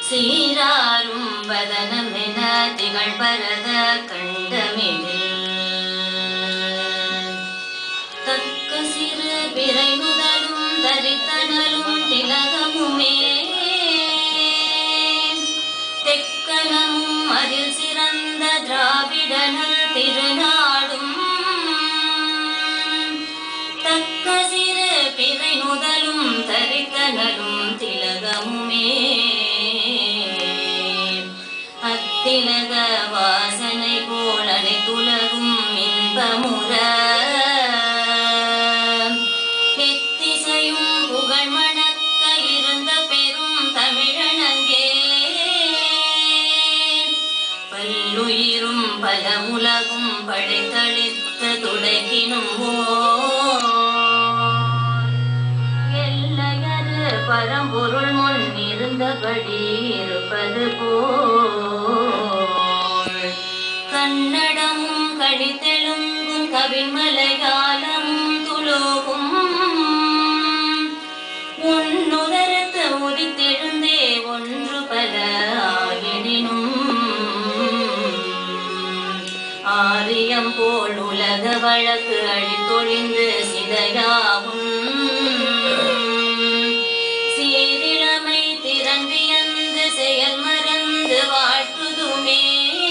சீராரும் வதனமென திகழ் பரத கண்டமிழில் தக்க சிறு பிறை முதலும் தரித்தனலும் திலகமுமே தெக்கனமும் அதில் சிறந்த திராவிடனல் திருநாடும் தக்க சிறு பிறை முதலும் தரித்தனலும் திலகமுமே அத்திலக வாசனை போல் அனைத்துலகும் இன்பமுற எத்திசையும் புகழ் மணக்க இருந்த பெரும் தமிழனங்கே பல்லுயிரும் பல உலகும் படைத்தளித்த துடைக்கினும் எல்லையறு பரம்பொருள் முன் இருந்தபடி இருப்பது போல் கன்னடமும் கடித்தெழுங்கும் கவிமலைகாலமும் துலோகும் உன்னுதரத்து உதித்தெழுந்தே ஒன்று பல ஆயினும் ஆரியம் போல் உலக வழக்கு அழித்தொழிந்து சிதையாவும் சீரிழமை திறன் வியந்து செயல் மறந்து வாழ்த்துதுமே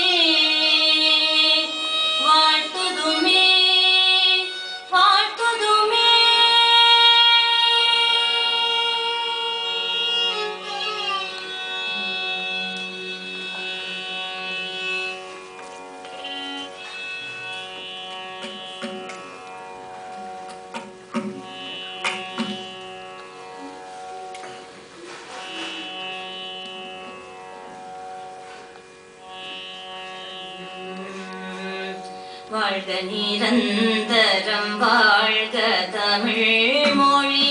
வாழ்த்துதுமே வாழ்த்துதுமே வாழ்க நிரந்தரம் வாழ்க தமிழ் மொழி